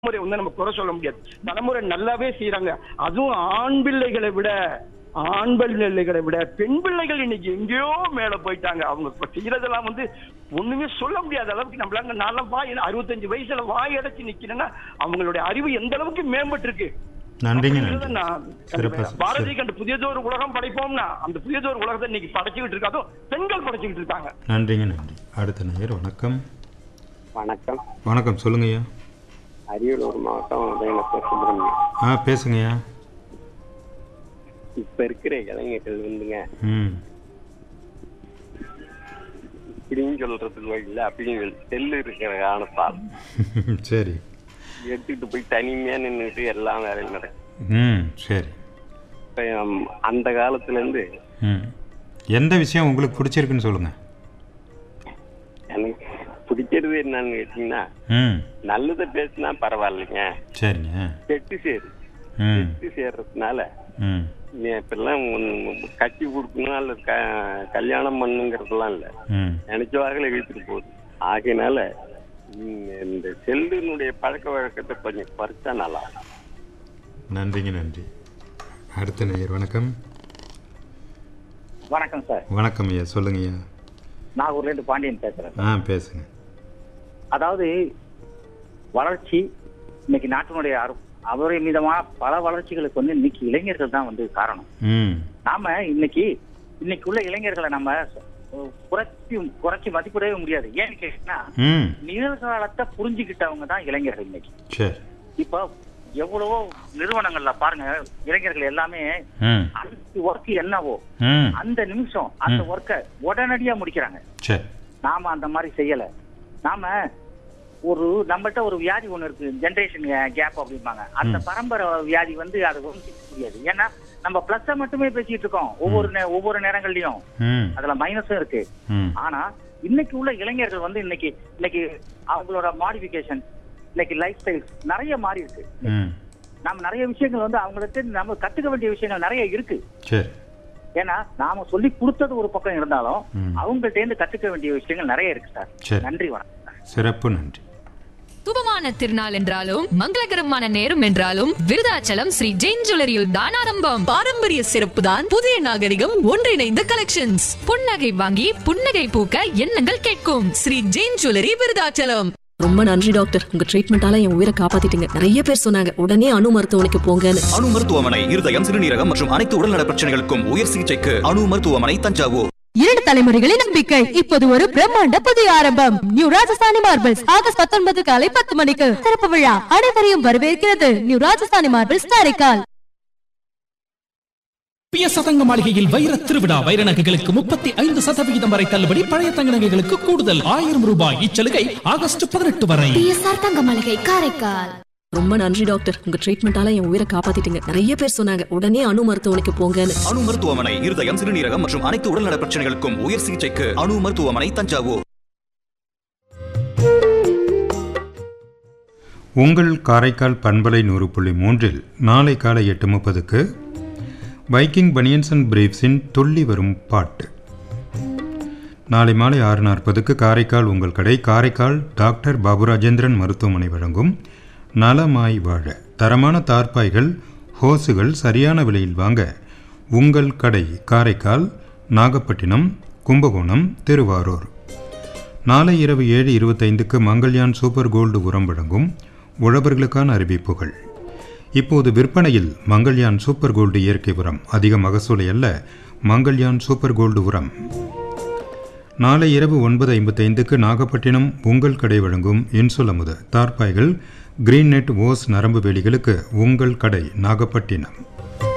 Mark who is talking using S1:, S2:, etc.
S1: தலைமுறை வந்து நம்ம குறை சொல்ல முடியாது தலைமுறை நல்லாவே செய்யறாங்க அதுவும் ஆண் பிள்ளைகளை விட ஆண் பிள்ளைகளை விட பெண் பிள்ளைகள் இன்னைக்கு எங்கேயோ மேல போயிட்டாங்க அவங்க இப்ப செய்யறதெல்லாம் வந்து ஒண்ணுமே சொல்ல முடியாத அளவுக்கு நம்மளால நான்லாம் வாய் அறுபத்தஞ்சு வயசுல வாய் அடைச்சு நிக்கிறேன்னா அவங்களுடைய அறிவு எந்த அளவுக்கு மேம்பட்டு இருக்கு
S2: நன்றிங்க
S1: அப்படிங்கறத
S2: நன்றி
S1: நான்
S2: சிறப்பா
S1: கண்டிப்பா. பாரதி கண்டு புதியதொரு உலகம் படைப்போம்னா அந்த புதியதொரு உலகத்தை இன்னைக்கு படைச்சுக்கிட்டு இருக்கு அதுவும் பெண்கள் படைச்சுக்கிட்டு இருக்காங்க
S2: நன்றிங்க நன்றி அடுத்த நேயர் வணக்கம்
S3: வணக்கம்
S2: வணக்கம் சொல்லுங்கய்யா
S3: அரியலூர் மாவட்டம் உதயநத்தம் சுப்பிரமணியம்
S2: ஆ பேசுங்கய்யா
S3: இப்ப இருக்கிற இளைஞர்கள் வந்துங்க
S2: ம்
S3: இப்படின்னு சொல்றதுக்கு வழி இல்லை அப்படின்னு செல்லு இருக்கிற காரணத்தால்
S2: சரி
S3: எடுத்துட்டு போய் தனிமையா நின்றுட்டு எல்லாம் வேலையும் நடக்கும்
S2: ம் சரி
S3: இப்ப, ஹம், அந்த காலத்துல இருந்து
S2: ம் எந்த விஷயம் உங்களுக்கு பிடிச்சிருக்குன்னு சொல்லுங்கள்
S3: எனக்கு பிடிக்கிறது என்னன்னு கேட்டீங்கன்னா
S2: ம்
S3: நல்லதை பேசினா பரவாயில்லைங்க
S2: சரிங்க
S3: கெட்டு சேரு
S2: ம்
S3: கெட்டு சேர்றதுனால
S2: ம்
S3: நீ இப்பெல்லாம் உன் கட்டி கொடுக்கணும் அல்லது க- கல்யாணம் பண்ணுங்கிறதுலாம் இல்லை
S2: ம்
S3: நினைச்ச வாக்கில் இழுத்துட்டு போகுது ஆகையினால ம், இந்த செல்லினுடைய பழக்க வழக்கத்தை கொஞ்சம் குறைச்சா நல்லா இருக்கும்.
S2: நன்றிங்க நன்றி அடுத்த நேயர் வணக்கம்
S4: வணக்கம் சார்
S2: வணக்கம் ஐயா சொல்லுங்கய்யா
S4: நாகூர்ல இருந்து பாண்டியன் பேசுறேன்
S2: ஆ பேசுங்க
S4: அதாவது வளர்ச்சி இன்னைக்கு நாட்டினுடைய அரு- அபரிமிதமான பல வளர்ச்சிகளுக்கு வந்து இன்னைக்கு இளைஞர்கள் தான் வந்து காரணம்
S2: ம்
S4: நாம இன்னைக்கு இன்னைக்கு உள்ள இளைஞர்களை நம்ம அஹ், குறைச்சி குறைச்சி மதிப்பிடவே முடியாது ஏன்னு கேட்டீங்கன்னா
S2: ம்
S4: நிகழ்காலத்தை புரிஞ்சுக்கிட்டவங்க தான் இளைஞர்கள் இன்னைக்கு
S2: சரி
S4: இப்போ எவ்வளவோ நிறுவனங்கள்ல பாருங்க இளைஞர்கள் எல்லாமே
S2: ம்
S4: அந்த ஒர்க் என்னவோ
S2: ம்
S4: அந்த நிமிஷம் அந்த ஒர்க்கை உடனடியா முடிக்கிறாங்க
S2: சரி
S4: நாம அந்த மாதிரி செய்யல நாம ஒரு நம்மள்ட்ட ஒரு வியாதி ஒண்ணு இருக்கு ஜெனரேஷன் கேப் அப்படிம்பாங்க அந்த பரம்பரை வியாதி வந்து அதை ஒன்றுக்க முடியாது ஏன்னா நம்ம பிளஸ் மட்டுமே பேசிட்டு இருக்கோம் ஒவ்வொரு நே- ஒவ்வொரு நேரங்கள்லயும்
S2: ம்
S4: அதுல மைனஸும் இருக்கு
S2: ம்
S4: ஆனா இன்னைக்கு உள்ள இளைஞர்கள் வந்து இன்னைக்கு இன்னைக்கு அவங்களோட மாடிஃபிகேஷன் இன்னைக்கு லைஃப் ஸ்டைல் நிறைய மாறி இருக்கு
S2: ம்
S4: நம்ம நிறைய விஷயங்கள் வந்து அவங்களுக்கு நம்ம கத்துக்க வேண்டிய விஷயங்கள் நிறைய இருக்கு
S2: சரி
S4: ஏன்னா நாம சொல்லி கொடுத்தது ஒரு பக்கம் இருந்தாலும்
S2: ம்.
S4: அவங்கள்ட்ட இருந்து கத்துக்க வேண்டிய விஷயங்கள் நிறைய இருக்கு சார்
S2: சரி
S4: நன்றி வணக்கம்
S2: சிறப்பு நன்றி
S5: சுபமான திருநாள் என்றாலும் மங்களகரமான நேரம் என்றாலும் விருதாச்சலம் ஸ்ரீ ஜெயின் ஜுவல்லரியில் தான் ஆரம்பம்
S6: பாரம்பரிய சிறப்பு தான் புதிய நாகரிகம் ஒன்றிணைந்த கலெக்ஷன்ஸ்
S5: புன்னகை வாங்கி புன்னகை பூக்க எண்ணங்கள் கேட்கும்
S6: ஸ்ரீ ஜெயின் ஜுவல்லரி விருதாச்சலம்
S7: ரொம்ப நன்றி டாக்டர் உங்க ட்ரீட்மெண்டால என் உயிரை காப்பாத்திட்டீங்க நிறைய பேர் சொன்னாங்க உடனே அணு மருத்துவமனைக்கு போங்கன்னு
S8: அணு மருத்துவமனை இருதயம் சிறுநீரகம் மற்றும் அனைத்து உடல்நல பிரச்சனைகளுக்கும் உயர் சிகிச்சைக்கு அணு மருத்துவமனை தஞ்சாவூர்
S9: இரண்டு தலைமுறைகளின் நம்பிக்கை இப்போது ஒரு பிரம்மாண்ட புதிய ஆரம்பம் நியூ ராஜஸ்தானி மார்பிள்ஸ் ஆகஸ்ட் பத்தொன்பது காலை பத்து மணிக்கு திறப்பு விழா அனைவரையும் வரவேற்கிறது நியூ ராஜஸ்தானி மார்பிள்ஸ் காரைக்கால்
S10: பிய சதங்க மாளிகையில் வைர திருவிழா வைர நகைகளுக்கு முப்பத்தி ஐந்து சதவிகிதம் வரை தள்ளுபடி பழைய தங்க நகைகளுக்கு கூடுதல் ஆயிரம் ரூபாய் இச்சலுகை ஆகஸ்ட் பதினெட்டு வரை
S9: பிஎஸ்ஆர் தங்க மளிகை காரைக்கால்
S7: ரொம்ப நன்றி டாக்டர் உங்க ட்ரீட்மெண்டால என் உயிரை காப்பாத்திட்டீங்க நிறைய பேர் சொன்னாங்க உடனே அணு மருத்துவமனைக்கு போங்கன்னு
S8: அணு மருத்துவமனை இருதயம் சிறுநீரகம் மற்றும் அனைத்து உடல்நல பிரச்சனைகளுக்கும் உயர் சிகிச்சைக்கு அணு மருத்துவமனை தஞ்சாவூர்
S2: உங்கள் காரைக்கால் பண்பலை நூறு புள்ளி மூன்றில் நாளை காலை எட்டு முப்பதுக்கு வைக்கிங் பனியன்ஸ் அண்ட் பிரீப்ஸின் துள்ளி வரும் பாட்டு நாளை மாலை ஆறு நாற்பதுக்கு காரைக்கால் உங்கள் கடை காரைக்கால் டாக்டர் பாபுராஜேந்திரன் மருத்துவமனை வழங்கும் நலமாய் வாழ தரமான தார்பாய்கள் ஹோசுகள் சரியான விலையில் வாங்க உங்கள் கடை காரைக்கால் நாகப்பட்டினம் கும்பகோணம் திருவாரூர் நாளை இரவு ஏழு இருபத்தைந்துக்கு மங்கள்யான் சூப்பர் கோல்டு உரம் வழங்கும் உழவர்களுக்கான அறிவிப்புகள் இப்போது விற்பனையில் மங்கள்யான் சூப்பர் கோல்டு இயற்கை உரம் அதிக மகசூலை அல்ல மங்கள்யான் சூப்பர் கோல்டு உரம் நாளை இரவு ஒன்பது ஐம்பத்தைந்துக்கு நாகப்பட்டினம் உங்கள் கடை வழங்கும் இன்சுலமுத தார்பாய்கள் கிரீன் நெட் ஓஸ் நரம்பு வேலிகளுக்கு உங்கள் கடை நாகப்பட்டினம்